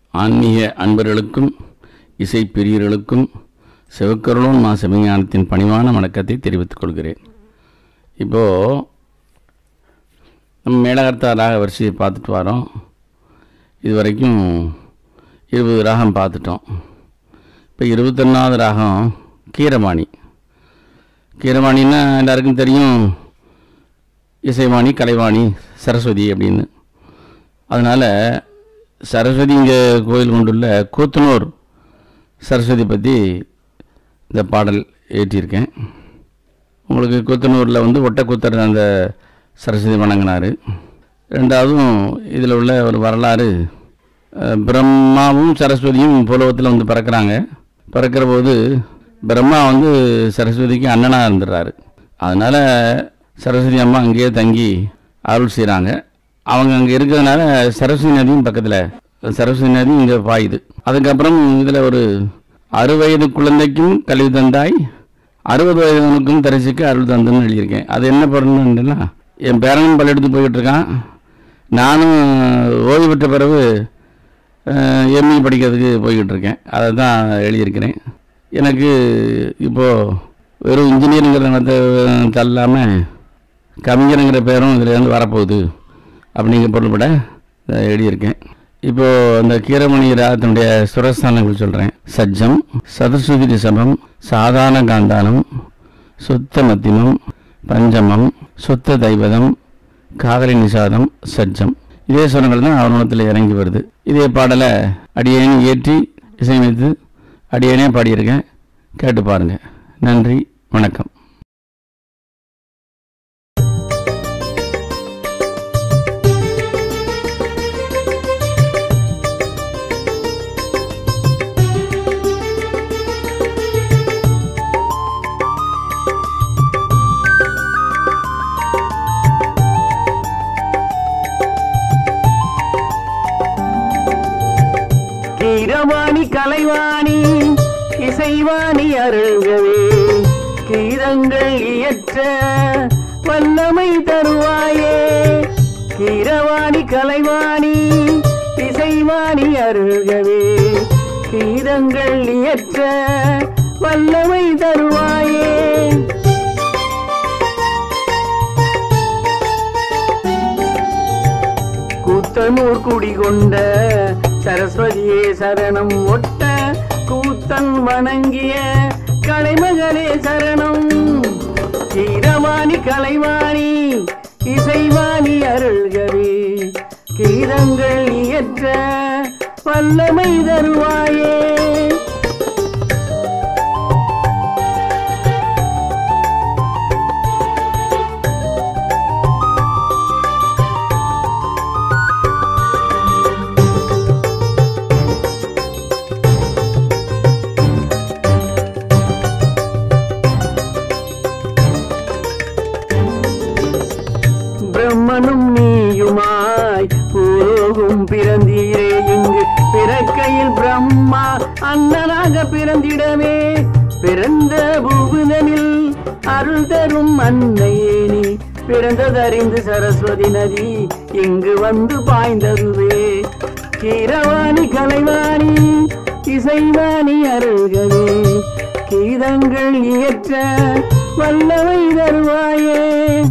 ஆன்மீக அன்பர்களுக்கும் இசை பிரியர்களுக்கும் சிவக்கருளோன் மா சிவஞானத்தின் பணிவான வணக்கத்தை தெரிவித்துக் கொள்கிறேன் இப்போது நம்ம மேலகர்த்தா ராக வரிசையை பார்த்துட்டு வரோம் இது வரைக்கும் இருபது ராகம் பார்த்துட்டோம் இப்போ இருபத்தொன்னாவது ராகம் கீரவாணி கீரவாணின்னா எல்லாருக்கும் தெரியும் இசைவாணி கலைவாணி சரஸ்வதி அப்படின்னு அதனால் சரஸ்வதி இங்கே கோயில் கொண்டுள்ள கூத்தனூர் சரஸ்வதி பற்றி இந்த பாடல் ஏற்றியிருக்கேன் உங்களுக்கு கூத்தனூரில் வந்து ஒட்டக்கூத்தர் அந்த சரஸ்வதி வணங்கினார் ரெண்டாவதும் இதில் உள்ள ஒரு வரலாறு அஹ், பிரம்மாவும் சரஸ்வதியும் புலவத்தில் வந்து பிறக்கிறாங்க பிறக்கிற போது பிரம்மா வந்து சரஸ்வதிக்கு அண்ணனாக இருந்துடுறாரு அதனால் சரஸ்வதி அம்மா அங்கேயே தங்கி அருள் செய்கிறாங்க அவங்க அங்கே இருக்கிறதுனால சரஸ்வதி நதியும் பக்கத்தில் சரஸ்வதி நதி இங்கே பாயுது அதுக்கப்புறம் இதில் ஒரு அறுவயது குழந்தைக்கும் கல்வி தந்தாய் அறுபது வயதுனுக்கும் தரிசிக்க அருள் தந்துன்னு எழுதியிருக்கேன் அது என்ன பண்ணணுன்னா என் பேரனும் பள்ளியெடுத்து போய்கிட்டு இருக்கான் நானும் ஓய்வு பெற்ற பிறகு எம்இ படிக்கிறதுக்கு போய்கிட்டு இருக்கேன் அதை தான் எழுதியிருக்கிறேன் எனக்கு இப்போது வெறும் இன்ஜினியரிங்கிற மற்ற தள்ளாமல் கவிஞருங்கிற பேரும் இதுலேருந்து வரப்போகுது அப்படிங்கிற பொருள்பட இதை எழுதியிருக்கேன் இப்போது அந்த கீரமணி ராகத்தினுடைய சுரஸ்தானங்கள் சொல்கிறேன் சஜ்ஜம் சதுஸ்ருதி ரிஷபம் சாதாரண காந்தானம் சுத்த மத்தியமம் பஞ்சமம் சுத்த தைவதம் காதலி நிஷாதம் சஜ்ஜம் இதே சுரங்கள் தான் அவர்ணத்தில் இறங்கி வருது இதே பாடலை அடியேன் ஏற்றி இசையமைத்து அடியேனே பாடியிருக்கேன் கேட்டு பாருங்கள் நன்றி வணக்கம் கீரவாணி கலைவாணி இசைவாணி அருள்கவே கீதங்கள் இயற்ற வல்லமை தருவாயே கீரவாணி கலைவாணி இசைவாணி அருள்கவே கீதங்கள் இயற்ற வல்லமை தருவாயே கூத்தனூர் குடிகொண்ட சரஸ்வதியே சரணம் ஒட்ட கூத்தன் வணங்கிய கலைமகளே சரணம் கீரவாணி கலைவாணி இசைவாணி அருள்கவே கீதங்கள் இயற்ற வல்லமை தருவாயே பிரம்மனும் நீயுமாய் பூலோகம் பிறந்தீரே இங்கு பிறக்கையில் பிரம்மா அண்ணனாக பிறந்திடவே பிறந்த பூகுதனில் அருள் தரும் அன்னையே நீ பிறந்ததறிந்து சரஸ்வதி நதி இங்கு வந்து பாய்ந்ததுவே கீரவாணி கலைவாணி இசைவாணி அருள்களே கீதங்கள் இயற்ற வல்லவை தருவாயே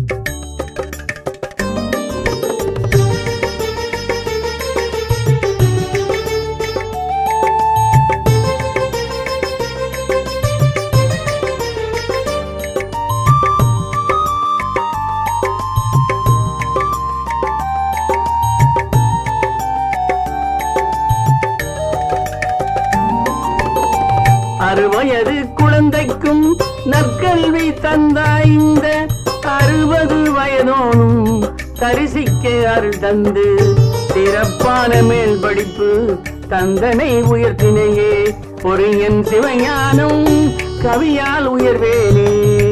அறுவயது குழந்தைக்கும் நற்கல்வி தந்தாய் இந்த அறுபது வயதோனும் தரிசிக்க அருள் தந்து சிறப்பான மேல் படிப்பு தந்தனை உயர்த்தினையே ஒரு என் சிவஞானம் கவியால் உயர்வேனே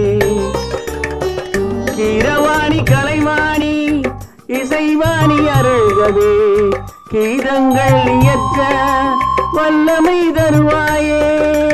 கீரவாணி கலைவாணி இசைவாணி அருள்கவே கீதங்கள் இயற்ற வல்லமை தருவாயே